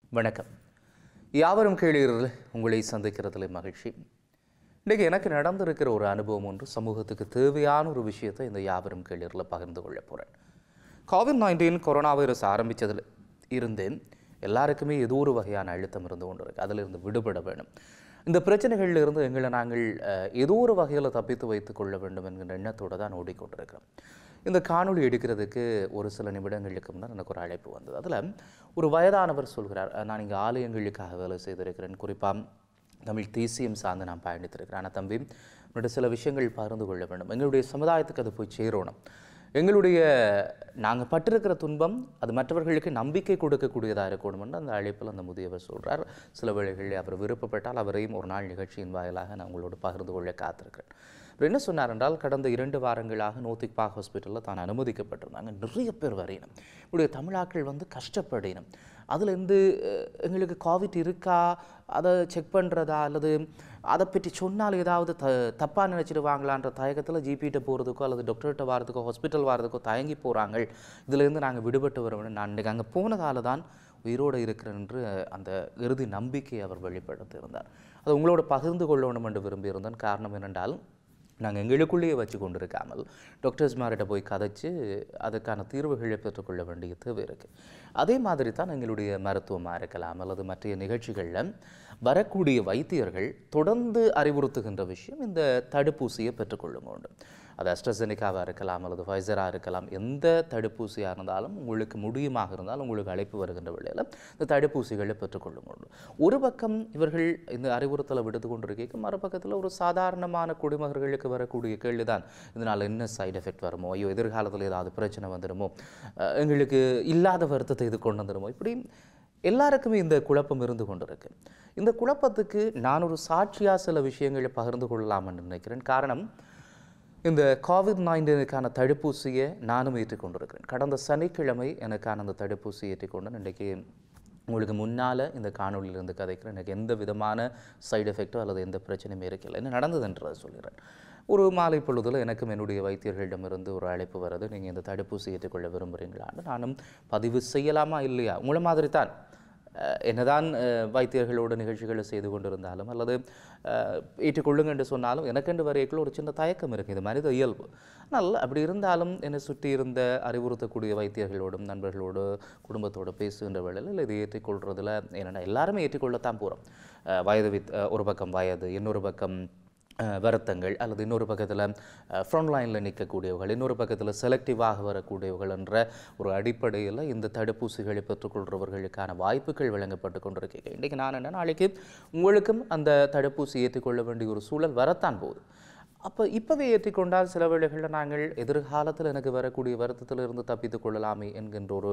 வணக்கம் யாவரும் கேளீர்கள் உங்களை சந்திக்கிறதுல மகிழ்ச்சி இன்றைக்கு எனக்கு நடந்திருக்கிற ஒரு அனுபவம் ஒன்று சமூகத்துக்கு தேவையான ஒரு விஷயத்தை இந்த யாவரும் கேளீரில் பகிர்ந்து கொள்ள போகிறேன் கோவிட் நைன்டீன் கொரோனா வைரஸ் ஆரம்பித்ததில் இருந்து எல்லாருக்குமே ஏதோ ஒரு வகையான அழுத்தம் இருந்து கொண்டு இருக்கு அதிலிருந்து விடுபட வேண்டும் இந்த பிரச்சனைகளில் இருந்து எங்களை நாங்கள் அஹ், ஏதோ ஒரு வகையில் தப்பித்து வைத்துக் கொள்ள வேண்டும் என்கிற எண்ணத்தோடு தான் ஓடிக்கொண்டிருக்கிறோம் இந்த காணொளி எடுக்கிறதுக்கு ஒரு சில நிமிடங்களுக்கு முன்னர் எனக்கு ஒரு அழைப்பு வந்தது அதில் ஒரு வயதானவர் சொல்கிறார் "அஹ், நான் இங்கே ஆலயங்களுக்காக வேலை செய்திருக்கிறேன் குறிப்பாக தமிழ் தேசியம் சார்ந்து நான் பயணித்திருக்கிறேன் ஆனால் தம்பி உன்னுடைய சில விஷயங்கள் பகிர்ந்து கொள்ள வேண்டும் எங்களுடைய சமுதாயத்துக்கு அது போய் சேரணும் எங்களுடைய நாங்கள் பட்டிருக்கிற துன்பம் அது மற்றவர்களுக்கு நம்பிக்கை கொடுக்கக்கூடியதாக இருக்கணும்னு அந்த அழைப்பில் அந்த முதியவர் சொல்கிறார் சில வேளைகளில் அவர் விருப்பப்பட்டால் அவரையும் ஒரு நாள் நிகழ்ச்சியின் வாயிலாக நான் உங்களோடு பகிர்ந்து கொள்ள காத்திருக்கிறேன் அவர் என்ன சொன்னார் என்றால் கடந்த இரண்டு வாரங்களாக நோத்திக் பாக் ஹாஸ்பிட்டலில் தான் அனுமதிக்கப்பட்டிருந்தாங்க நிறைய பேர் வரையணும் இப்படி தமிழாக்கள் வந்து கஷ்டப்படினும் அதுலேருந்து அஹ், எங்களுக்கு கோவிட் இருக்கா அதை செக் பண்ணுறதா அல்லது அதை பற்றி சொன்னால் ஏதாவது த தப்பாக நினச்சிடுவாங்களான்ற தயக்கத்தில் ஜிபிகிட்ட போகிறதுக்கோ அல்லது டாக்டர்கிட்ட வரதுக்கோ ஹாஸ்பிட்டல் வரதுக்கோ தயங்கி போகிறாங்க இதுலேருந்து நாங்கள் விடுபட்டு வரணும் நான் இன்றைக்கி அங்கே போனதால தான் உயிரோடு இருக்கிறேன் என்று அந்த இறுதி நம்பிக்கையை அவர் வெளிப்படுத்தியிருந்தார் அதை உங்களோட பகிர்ந்து கொள்ளணும் என்று விரும்பியிருந்தேன் காரணம் என்னென்றால் நாங்கள் எங்களுக்குள்ளேயே வச்சு கொண்டிருக்காமல் டாக்டர்ஸ்மார்கிட்ட போய் கதைச்சு அதுக்கான தீர்வுகளை பெற்றுக்கொள்ள வேண்டிய தேவை இருக்குது அதே மாதிரி தான் எங்களுடைய மருத்துவமாக இருக்கலாம் அல்லது மற்ற நிகழ்ச்சிகளில் வரக்கூடிய வைத்தியர்கள் தொடர்ந்து அறிவுறுத்துகின்ற விஷயம் இந்த தடுப்பூசியை பெற்றுக்கொள்ளும் வேண்டும் அது அஸ்ட்ரசெனிக்காவாக இருக்கலாம் அல்லது ஃபைசராக இருக்கலாம் எந்த தடுப்பூசியாக இருந்தாலும் உங்களுக்கு முடியுமாக இருந்தாலும் உங்களுக்கு அழைப்பு வருகின்ற வேளையில் இந்த தடுப்பூசிகளை பெற்றுக்கொள்ளும் வேண்டும் ஒரு பக்கம் இவர்கள் இந்த அறிவுறுத்தலை விடுத்து கொண்டிருக்க மறுபக்கத்தில் ஒரு சாதாரணமான குடிமகர்களுக்கு வரக்கூடிய கேள்விதான் இதனால் என்ன சைடு எஃபெக்ட் வருமோ ஐயோ எதிர்காலத்தில் ஏதாவது பிரச்சனை வந்துடுமோ அஹ் எங்களுக்கு இல்லாத வருத்தத்தை இது கொண்டு வந்துடுமோ இப்படி எல்லாருக்குமே இந்த குழப்பம் இருந்து கொண்டிருக்கு இந்த குழப்பத்துக்கு நான் ஒரு சாட்சியாக சில விஷயங்களை பகிர்ந்து கொள்ளலாம்னு நினைக்கிறேன் காரணம் இந்த கோவிட் நைன்டீனுக்கான தடுப்பூசியை நானும் ஏற்றுக்கொண்டிருக்கிறேன் கடந்த சனிக்கிழமை எனக்கான அந்த தடுப்பூசி ஏற்றுக்கொண்டு இன்றைக்கு உங்களுக்கு முன்னால் இந்த காணொளியிலிருந்து கதைக்கிறேன் எனக்கு எந்த விதமான சைடு எஃபெக்ட்டோ அல்லது எந்த பிரச்சனையும் இருக்கல என்ன நடந்ததுன்றதை சொல்கிறேன் ஒரு மாலை பொழுதில் எனக்கும் என்னுடைய வைத்தியர்களிடமிருந்து ஒரு அழைப்பு வருது நீங்கள் இந்த தடுப்பூசி ஏற்றுக்கொள்ள விரும்புகிறீங்களான்னு நானும் பதிவு செய்யலாமா இல்லையா உங்களை மாதிரி தான் அஹ் என்னதான் அஹ், வைத்தியர்களோட நிகழ்ச்சிகளை செய்து கொண்டிருந்தாலும் அல்லது அஹ், ஏற்றுக்கொள்ளுங்க என்று சொன்னாலும் எனக்கென்று வரைக்குள்ள ஒரு சின்ன தயக்கம் இருக்குது இது மனித இயல்பு ஆனால் அப்படி இருந்தாலும் என்னை சுற்றி இருந்த அறிவுறுத்தக்கூடிய வைத்தியர்களோடும் நண்பர்களோடு குடும்பத்தோடு பேசுகின்ற வேளையில் இதை ஏற்றுக்கொள்றதுல என்னென்னா எல்லாருமே ஏற்றுக்கொள்ளத்தான் போகிறோம் வயது வித் அஹ், ஒரு பக்கம் வயது இன்னொரு பக்கம் அஹ் வருத்தங்கள் அல்லது இன்னொரு பக்கத்தில் ஃப்ரண்ட் லைனில் நிற்கக்கூடியவர்கள் இன்னொரு பக்கத்தில் செலக்டிவாக வரக்கூடியவர்கள் என்ற ஒரு அடிப்படையில் இந்த தடுப்பூசிகளை பெற்றுக்கொள்கிறவர்களுக்கான வாய்ப்புகள் வழங்கப்பட்டு கொண்டிருக்கீங்க இன்றைக்கி நான் என்ன நாளைக்கு உங்களுக்கும் அந்த தடுப்பூசி ஏற்றுக்கொள்ள வேண்டிய ஒரு சூழல் வரத்தான் போகுது அப்போ இப்போவே ஏற்றிக்கொண்டால் சில வேளைகளில் நாங்கள் எதிர்காலத்தில் எனக்கு வரக்கூடிய வருத்தத்தில் இருந்து தப்பித்துக் கொள்ளலாமே என்கின்ற ஒரு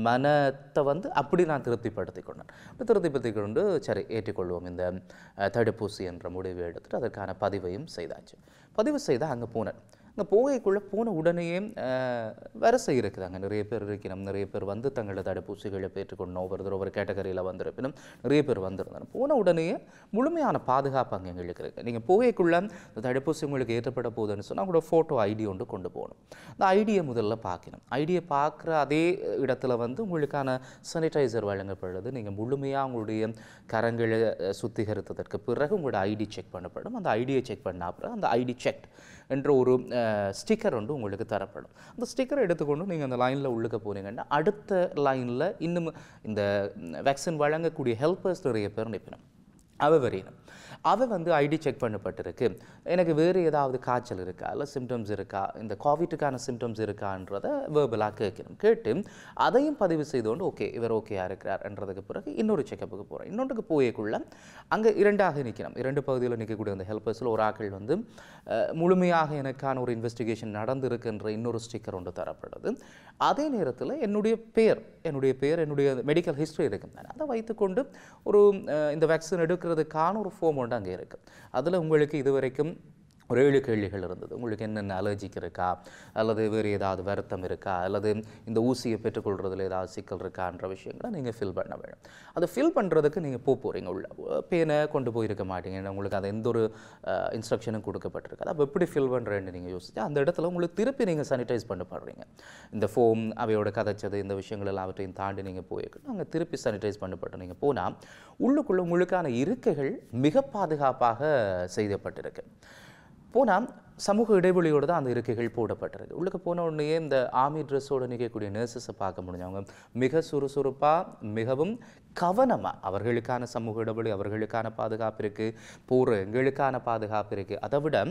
மனத்தை வந்து அப்படி நான் திருப்திப்படுத்திக் கொண்டேன் அப்படி திருப்திப்படுத்திக் கொண்டு சரி ஏற்றுக்கொள்வோம் இந்த அஹ், தடுப்பூசி என்ற முடிவை எடுத்துட்டு அதற்கான பதிவையும் செய்தாச்சு பதிவு செய்து அங்கே போனேன் அங்கே போகைக்குள்ளே போன உடனேயே அஹ், வரிசை இருக்குது அங்கே நிறைய பேர் இருக்கணும் நிறைய பேர் வந்து தங்களோட தடுப்பூசிகளை பெற்றுக்கொண்டோம் ஒவ்வொருத்தர் ஒவ்வொரு கேட்டகரியில் வந்திருப்பினும் நிறைய பேர் வந்திருந்தாங்க போன உடனேயே முழுமையான பாதுகாப்பு அங்கே எங்களுக்கு இருக்குது நீங்கள் போகைக்குள்ளே இந்த தடுப்பூசி உங்களுக்கு ஏற்றப்பட போகுதுன்னு சொன்னால் உங்களோட ஃபோட்டோ ஐடி ஒன்று கொண்டு போகணும் அந்த ஐடியை முதல்ல பார்க்கணும் ஐடியை பார்க்குற அதே இடத்துல வந்து உங்களுக்கான சானிடைசர் வழங்கப்படுது நீங்கள் முழுமையாக உங்களுடைய கரங்களை அஹ், சுத்திகரித்ததற்கு பிறகு உங்களோட ஐடி செக் பண்ணப்படும் அந்த ஐடியை செக் பண்ண அப்புறம் அந்த ஐடி செக் என்ற ஒரு ஸ்டிக்கர் ஒன்று உங்களுக்கு தரப்படும் அந்த ஸ்டிக்கரை எடுத்துக்கொண்டு நீங்கள் அந்த லைனில் உள்ளுக்க போனீங்கன்னா அடுத்த லைனில் இன்னும் இந்த வேக்சின் வழங்கக்கூடிய ஹெல்பர்ஸ் நிறைய பேர் நிற்கணும் அவ வரையணும் அவ வந்து ஐடி செக் பண்ணப்பட்டிருக்கு எனக்கு வேறு ஏதாவது காய்ச்சல் இருக்கா இல்லை சிம்டம்ஸ் இருக்கா இந்த கோவிட்டுக்கான சிம்டம்ஸ் இருக்கான்றதை வேர்பலாக கேட்கணும் கேட்டு அதையும் பதிவு செய்துകൊണ്ട് ஓகே இவர் ஓகேயா இருக்கிறார் என்றதுக்கு பிறகு இன்னொரு செக்கப்புக்கு போகிறேன் இன்னொன்றுக்கு போயக்குள்ள அங்கே இரண்டாக நிற்கணும் இரண்டு பகுதியில் நிற்கக்கூடிய அந்த ஹெல்பர்ஸில் ஒரு ஆக்கள் வந்து அஹ், முழுமையாக எனக்கான ஒரு இன்வெஸ்டிகேஷன் நடந்திருக்குன்ற இன்னொரு ஸ்டிக்கர் ஒன்று தரப்படுது அதே நேரத்தில் என்னுடைய பேர் என்னுடைய பேர் என்னுடைய மெடிக்கல் ஹிஸ்ட்ரி இருக்கும் தானே அதை வைத்துக்கொண்டு ஒரு அஹ், இந்த வேக்சின் எடுக்கிறதுக்கான ஒரு ஃபார்ம் ஒன்று அங்கே இருக்குது அதில் உங்களுக்கு இதுவரைக்கும் ஒரு ஏழு கேள்விகள் இருந்தது உங்களுக்கு என்னென்ன அலர்ஜிக் இருக்கா அல்லது வேறு ஏதாவது வருத்தம் இருக்கா அல்லது இந்த ஊசியை பெற்றுக்கொள்றதுல ஏதாவது சிக்கல் இருக்கான்ற விஷயங்களை நீங்கள் ஃபில் பண்ண வேணும் அதை ஃபில் பண்ணுறதுக்கு நீங்கள் போக போகிறீங்க உள்ள பேனை கொண்டு போயிருக்க மாட்டீங்க ஏன்னா உங்களுக்கு அது எந்த ஒரு இன்ஸ்ட்ரக்ஷனும் கொடுக்கப்பட்டிருக்காது அப்போ எப்படி ஃபில் பண்ணுறேன்னு நீங்கள் யோசிச்சு அந்த இடத்துல உங்களுக்கு திருப்பி நீங்கள் சானிடைஸ் பண்ண பாடுறீங்க இந்த ஃபோம் அவையோட கதைச்சது இந்த விஷயங்கள் எல்லாவற்றையும் தாண்டி நீங்கள் போயிருக்கணும் அங்கே திருப்பி சானிடைஸ் பண்ணப்பட்டு நீங்கள் போனால் உள்ளுக்குள்ள உங்களுக்கான இருக்கைகள் மிக பாதுகாப்பாக செய்யப்பட்டிருக்கு போனால் சமூக இடைவெளியோடு தான் அந்த இருக்கைகள் போடப்பட்டிருக்கு உள்ளுக்கு போன உடனே இந்த ஆர்மி ட்ரெஸ்ஸோடு நிற்கக்கூடிய நர்சஸை பார்க்க முடிஞ்சவங்க மிக சுறுசுறுப்பாக மிகவும் கவனமாக அவர்களுக்கான சமூக இடைவெளி அவர்களுக்கான பாதுகாப்பு இருக்குது போகிற எங்களுக்கான பாதுகாப்பு இருக்குது அதை விட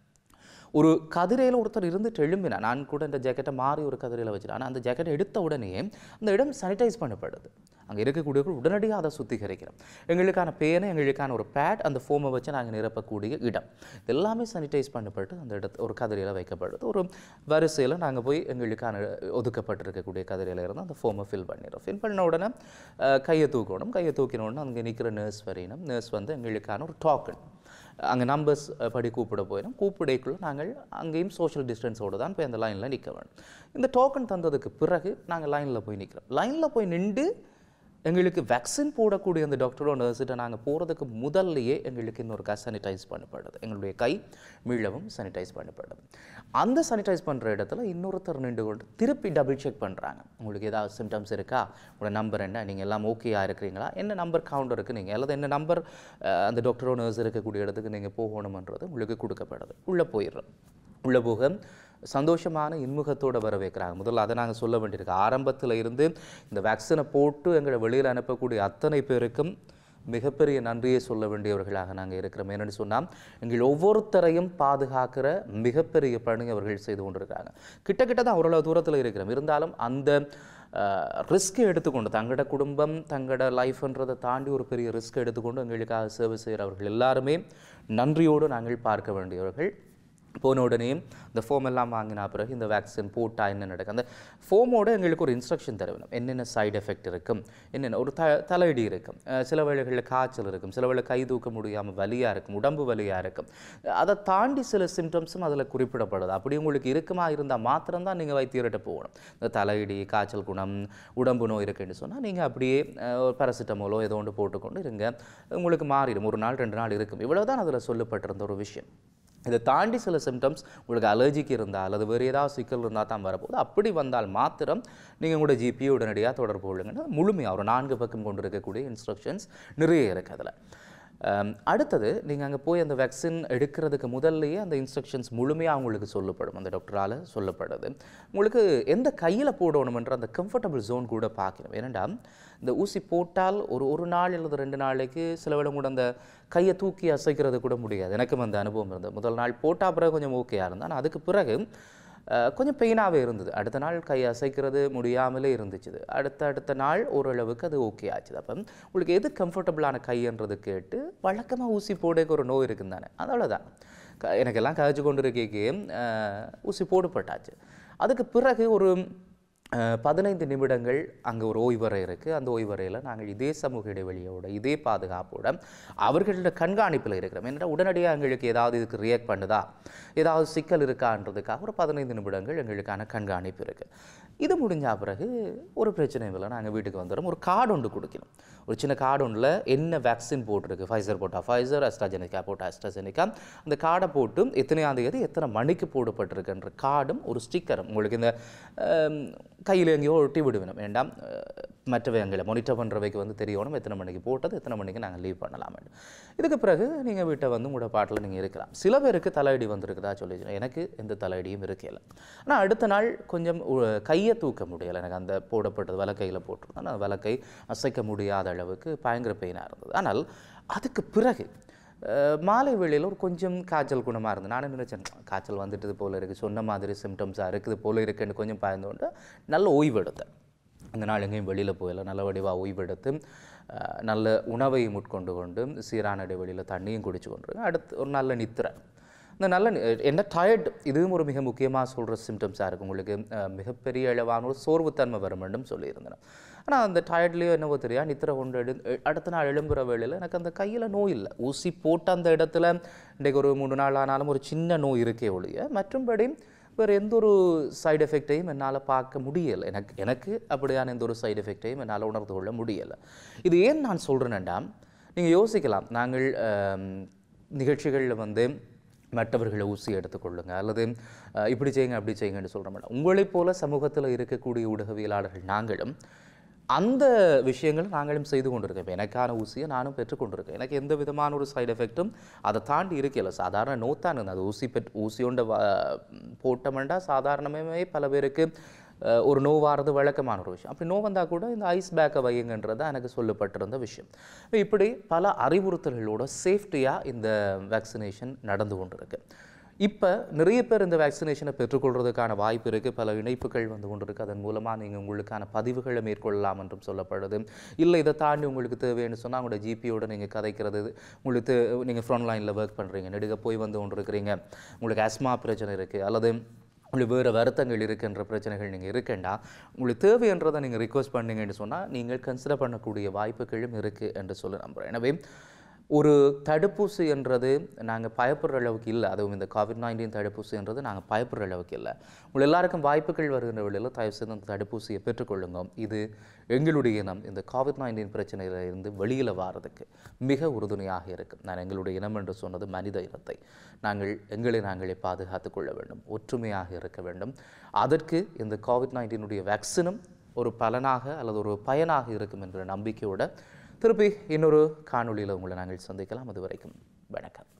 ஒரு கதிரையில் ஒருத்தர் இருந்துட்டு எழும்பினா நான் கூட இந்த ஜாக்கெட்டை மாறி ஒரு கதிரையில் வச்சுட்டேன் ஆனால் அந்த ஜாக்கெட்டை எடுத்த உடனே அந்த இடம் சானிடைஸ் பண்ணப்படுது அங்கே இருக்கக்கூடியவர்கள் உடனடியாக அதை சுத்திகரிக்கிறோம் எங்களுக்கான பேனை எங்களுக்கான ஒரு பேட் அந்த ஃபோமை வச்சு நாங்கள் நிரப்பக்கூடிய இடம் எல்லாமே சானிடைஸ் பண்ணப்பட்டு அந்த இடத்து ஒரு கதிரையில் வைக்கப்படுது ஒரு வரிசையில் நாங்கள் போய் எங்களுக்கான ஒதுக்கப்பட்டிருக்கக்கூடிய கதிரையில் இருந்து அந்த ஃபோமை ஃபில் பண்ணிடுறோம் ஃபில் பண்ண உடனே அஹ், கையை தூக்கணும் கையை தூக்கின உடனே அங்கே நிற்கிற நர்ஸ் வரையணும் நர்ஸ் வந்து எங்களுக்கான ஒரு டாக்கன் அங்கே நம்பர்ஸ் படி கூப்பிட போயிடும் கூப்பிடைக்குள்ள நாங்கள் அங்கேயும் சோஷியல் டிஸ்டன்ஸோடு தான் போய் அந்த லைனில் நிற்க வேணும் இந்த டோக்கன் தந்ததுக்கு பிறகு நாங்கள் லைனில் போய் நிற்கிறோம் லைனில் போய் நின்று எங்களுக்கு வேக்சின் போடக்கூடிய அந்த டாக்டரோ நர்ஸிட்ட நாங்கள் போகிறதுக்கு முதல்லையே எங்களுக்கு இன்னொரு சானிடைஸ் பண்ணப்படுது எங்களுடைய கை மீளவும் சானிடைஸ் பண்ணப்படுது அந்த சானிடைஸ் பண்ணுற இடத்துல இன்னொருத்தர் நின்று கொண்டு திருப்பி டபுள் செக் பண்ணுறாங்க உங்களுக்கு ஏதாவது சிம்டம்ஸ் இருக்கா உங்களோட நம்பர் என்ன நீங்கள் எல்லாம் ஓகேயா இருக்கிறீங்களா என்ன நம்பர் கவுண்டர் இருக்குது நீங்கள் அல்லது என்ன நம்பர் அந்த டாக்டரோ நர்ஸ் இருக்கக்கூடிய இடத்துக்கு நீங்கள் போகணுமன்றது உங்களுக்கு கொடுக்கப்படுது உள்ளே போயிடுறோம் உள்ளே போக சந்தோஷமான இன்முகத்தோட வர வைக்கிறாங்க முதல்ல அதை நாங்கள் சொல்ல வேண்டியிருக்கு ஆரம்பத்தில் இருந்து இந்த வேக்சினை போட்டு எங்களை வெளியில் அனுப்பக்கூடிய அத்தனை பேருக்கும் மிகப்பெரிய நன்றியை சொல்ல வேண்டியவர்களாக நாங்கள் இருக்கிறோம் என்னென்னு சொன்னால் எங்கள் ஒவ்வொருத்தரையும் பாதுகாக்கிற மிகப்பெரிய பணி அவர்கள் செய்து கொண்டிருக்காங்க கிட்டக்கிட்ட தான் ஓரளவு தூரத்தில் இருக்கிறோம் இருந்தாலும் அந்த ரிஸ்க் எடுத்துக்கொண்டு தங்களோட குடும்பம் தங்களோட லைஃப்ன்றதை தாண்டி ஒரு பெரிய ரிஸ்க் எடுத்துக்கொண்டு எங்களுக்காக சேவை செய்கிறவர்கள் எல்லாருமே நன்றியோடு நாங்கள் பார்க்க வேண்டியவர்கள் போன உடனே இந்த ஃபோம் எல்லாம் வாங்கின பிறகு இந்த வேக்சின் போட்டால் என்ன நடக்கும் அந்த ஃபோமோட எங்களுக்கு ஒரு இன்ஸ்ட்ரக்ஷன் தர வேணும் என்னென்ன சைடு எஃபெக்ட் இருக்கும் என்னென்ன ஒரு த தலையடி இருக்கும் அஹ் சில வேளைகளில் காய்ச்சல் இருக்கும் சில வேளை கை தூக்க முடியாமல் வலியாக இருக்கும் உடம்பு வலியாக இருக்கும் அதை தாண்டி சில சிம்டம்ஸும் அதில் குறிப்பிடப்படுது அப்படி உங்களுக்கு இருக்குமா இருந்தால் மாத்திரம்தான் நீங்கள் வைத்தியர்கிட்ட போகணும் இந்த தலையடி காய்ச்சல் குணம் உடம்பு நோய் இருக்குன்னு சொன்னால் நீங்கள் அப்படியே அஹ், ஒரு பேராசிட்டமோலோ ஏதோ ஒன்று போட்டுக்கொண்டு இருங்க உங்களுக்கு மாறிடும் ஒரு நாள் ரெண்டு நாள் இருக்கும் இவ்வளவுதான் அதில் சொல்லப்பட்டிருந்த ஒரு விஷயம் இதை தாண்டி சில சிம்டம்ஸ் உங்களுக்கு அலர்ஜிக்கு இருந்தால் அல்லது வேறு ஏதாவது சிக்கல் இருந்தால் தான் வரப்போகுது அப்படி வந்தால் மாத்திரம் நீங்கள் உங்களோட ஜிபி உடனடியாக தொடர்பு கொள்ளுங்கன்னா முழுமையாக ஒரு நான்கு பக்கம் கொண்டு இருக்கக்கூடிய இன்ஸ்ட்ரக்ஷன்ஸ் நிறைய இருக்குது அதில் அம், அடுத்தது நீங்கள் அங்கே போய் அந்த வேக்சின் எடுக்கிறதுக்கு முதல்லையே அந்த இன்ஸ்ட்ரக்ஷன்ஸ் முழுமையாக உங்களுக்கு சொல்லப்படும் அந்த டாக்டரால் சொல்லப்படுது உங்களுக்கு எந்த கையில் போடணுமென்ற அந்த கம்ஃபர்டபுள் ஜோன் கூட பார்க்கணும் ஏனெண்டா இந்த ஊசி போட்டால் ஒரு ஒரு நாள் அல்லது ரெண்டு நாளைக்கு சில வேளை கூட அந்த கையை தூக்கி அசைக்கிறது கூட முடியாது எனக்கும் அந்த அனுபவம் இருந்தது முதல் நாள் போட்டால் பிறகு கொஞ்சம் ஓகேயாக இருந்தது ஆனால் அதுக்கு பிறகு அஹ், கொஞ்சம் பெயினாகவே இருந்தது அடுத்த நாள் கை அசைக்கிறது முடியாமலே இருந்துச்சு அடுத்த அடுத்த நாள் ஓரளவுக்கு அது ஓகே ஆச்சு அப்போ உங்களுக்கு எது கம்ஃபர்டபுளான கைன்றது கேட்டு வழக்கமாக ஊசி போடக்கு ஒரு நோய் இருக்குன்னு தானே அவ்வளோதான் க எனக்கெல்லாம் கதைச்சு கொண்டு இருக்கே ஊசி போடப்பட்டாச்சு அதுக்கு பிறகு ஒரு அஹ், பதினைந்து நிமிடங்கள் அங்கே ஒரு ஓய்வறை இருக்குது அந்த ஓய்வறையில் நாங்கள் இதே சமூக இடைவெளியோட இதே பாதுகாப்போட அவர்களோட கண்காணிப்பில் இருக்கிறோம் ஏன்னா உடனடியாக எங்களுக்கு ஏதாவது இதுக்கு ரியாக்ட் பண்ணுதா ஏதாவது சிக்கல் இருக்கான்றதுக்காக ஒரு பதினைந்து நிமிடங்கள் எங்களுக்கான கண்காணிப்பு இருக்குது இது முடிஞ்ச பிறகு ஒரு பிரச்சனையும் இல்லை நாங்கள் வீட்டுக்கு வந்துடும் ஒரு கார்டு ஒன்று கொடுக்கணும் ஒரு சின்ன கார்டு ஒன்றில் என்ன வேக்சின் போட்டிருக்கு ஃபைசர் போட்டால் ஃபைசர் அஸ்ட்ராஜெனிக்கா போட்டால் அஸ்ட்ராஜெனிக்கா அந்த கார்டை போட்டு எத்தனையாம் தேதி எத்தனை மணிக்கு போடப்பட்டிருக்குன்ற கார்டும் ஒரு ஸ்டிக்கரும் உங்களுக்கு இந்த கையில் எங்கேயோ ஒட்டி விடுவேணும் வேண்டாம் அஹ், மற்றவை எங்களை மானிட்டர் பண்ணுறவைக்கு வந்து தெரியணும் எத்தனை மணிக்கு போட்டது எத்தனை மணிக்கு நாங்கள் லீவ் பண்ணலாம் இதுக்கு பிறகு நீங்கள் வீட்டை வந்து உங்களோட பாட்டில் நீங்கள் இருக்கலாம் சில பேருக்கு தலையடி வந்திருக்குதா சொல்லி எனக்கு எந்த தலையடியும் இருக்கல ஆனால் அடுத்த நாள் கொஞ்சம் உ- கையை தூக்க முடியலை எனக்கு அந்த போடப்பட்டது வலக்கையில் போட்டிருந்தேன் அந்த வலக்கை அசைக்க முடியாத அளவுக்கு பயங்கர பெயினாக இருந்தது ஆனால் அதுக்கு பிறகு அஹ், மாலை வேளையில் ஒரு கொஞ்சம் காய்ச்சல் குணமாக இருந்தது நானே நினைச்சேன் காய்ச்சல் வந்துட்டது போல இருக்குது சொன்ன மாதிரி சிம்டம்ஸாக இருக்குது போல இருக்குன்னு கொஞ்சம் பயந்துകൊണ്ട് நல்ல ஓய்வு எடுத்தேன் அந்த நாள் எங்கேயும் வெளியில் போயில நல்ல வடிவாக ஓய்வெடுத்து அஹ், நல்ல உணவை உட்கொண்டு கொண்டு சீரான இடைவெளியில் தண்ணியும் குடிச்சு கொண்டு அடுத்து ஒரு நல்ல நித்திரை இந்த நல்ல நி- என்ன டயர்ட் இதுவும் ஒரு மிக முக்கியமாக சொல்கிற சிம்டம்ஸாக இருக்கும் உங்களுக்கு அஹ், மிகப்பெரிய அளவான ஒரு சோர்வுத்தன்மை வரும் என்றும் சொல்லியிருந்தேன் ஆனால் அந்த டயர்ட்லேயோ என்னவோ தெரியா நித்திர கொண்டு எடு எ- அடுத்த நாள் எழும்புற வேளையில் எனக்கு அந்த கையில் நோய் இல்லை ஊசி போட்ட அந்த இடத்துல இன்றைக்கு ஒரு மூணு நாள் ஆனாலும் ஒரு சின்ன நோய் இருக்கே ஒழிய மற்றும்படி வேறு எந்த ஒரு சைடு எஃபெக்டையும் என்னால் பார்க்க முடியலை எனக்கு எனக்கு அப்படியான எந்த ஒரு சைடு எஃபெக்டையும் என்னால் உணர்ந்து கொள்ள முடியலை இது ஏன் நான் சொல்கிறேன்டா நீங்கள் யோசிக்கலாம் நாங்கள் நிகழ்ச்சிகளில் வந்து மற்றவர்களை ஊசி எடுத்துக்கொள்ளுங்க அல்லது அஹ், இப்படி செய்யுங்க அப்படி செய்யுங்கன்னு சொல்கிற மாட்டோம் உங்களைப் போல சமூகத்தில் இருக்கக்கூடிய ஊடகவியலாளர்கள் நாங்களும் அந்த விஷயங்களை நாங்களும் செய்து கொண்டிருக்கோம் இப்ப எனக்கான ஊசியை நானும் பெற்றுக்கொண்டிருக்கேன் எனக்கு எந்த விதமான ஒரு சைடு எஃபெக்ட்டும் அதை தாண்டி இருக்கல சாதாரண நோத்தான் அது ஊசி பெற் ஊசியோண்ட வ போட்டமெண்டா சாதாரணமே பல பேருக்கு அஹ், ஒரு நோவாகிறது வழக்கமான ஒரு விஷயம் அப்படி நோ வந்தால் கூட இந்த ஐஸ் பேக்கை வையுங்கன்றது தான் எனக்கு சொல்லப்பட்டிருந்த விஷயம் இப்ப இப்படி பல அறிவுறுத்தல்களோட சேஃப்டியாக இந்த வேக்சினேஷன் நடந்து கொண்டிருக்கு இப்போ நிறைய பேர் இந்த வேக்சினேஷனை பெற்றுக்கொள்றதுக்கான வாய்ப்பு இருக்குது பல இணைப்புகள் வந்து கொண்டிருக்கு அதன் மூலமாக நீங்கள் உங்களுக்கான பதிவுகளை மேற்கொள்ளலாம் என்றும் சொல்லப்படுது இல்லை இதை தாண்டி உங்களுக்கு தேவைன்னு சொன்னால் உங்களோட ஜிபியோட நீங்கள் கதைக்கிறது உங்களுக்கு நீங்கள் ஃப்ரண்ட் லைனில் ஒர்க் பண்ணுறீங்க நெடுக போய் வந்து கொண்டு இருக்கிறீங்க உங்களுக்கு அஸ்மா பிரச்சனை இருக்குது அல்லது உங்களுக்கு வேறு வருத்தங்கள் இருக்குன்ற பிரச்சனைகள் நீங்கள் இருக்கேண்டா உங்களுக்கு தேவைன்றதை நீங்கள் ரிக்வஸ்ட் பண்ணீங்கன்னு சொன்னால் நீங்கள் கன்சிடர் பண்ணக்கூடிய வாய்ப்புகளும் இருக்குது என்று சொல்லி நம்புகிறேன் எனவே ஒரு தடுப்பூசி என்றது நாங்கள் பயப்படுற அளவுக்கு இல்லை அதுவும் இந்த கோவிட் நைன்டீன் தடுப்பூசின்றது நாங்கள் பயப்படுற அளவுக்கு இல்லை உங்கள் எல்லாருக்கும் வாய்ப்புகள் வருகின்ற வேளையில் தயவு செய்து அந்த தடுப்பூசியை பெற்றுக்கொள்ளுங்க இது எங்களுடைய இனம் இந்த கோவிட் நைன்டீன் பிரச்சனையில இருந்து வெளியில் வாரதுக்கு மிக உறுதுணையாக இருக்கும் நான் எங்களுடைய இனம் என்று சொன்னது மனித இனத்தை நாங்கள் எங்களை நாங்களே பாதுகாத்துக் கொள்ள வேண்டும் ஒற்றுமையாக இருக்க வேண்டும் அதற்கு இந்த கோவிட் நைன்டீனுடைய வேக்சினும் ஒரு பலனாக அல்லது ஒரு பயனாக இருக்கும் என்கிற நம்பிக்கையோட திருப்பி இன்னொரு காணொளியில் உங்களை நாங்கள் சந்திக்கலாம் அது வரைக்கும் வணக்கம்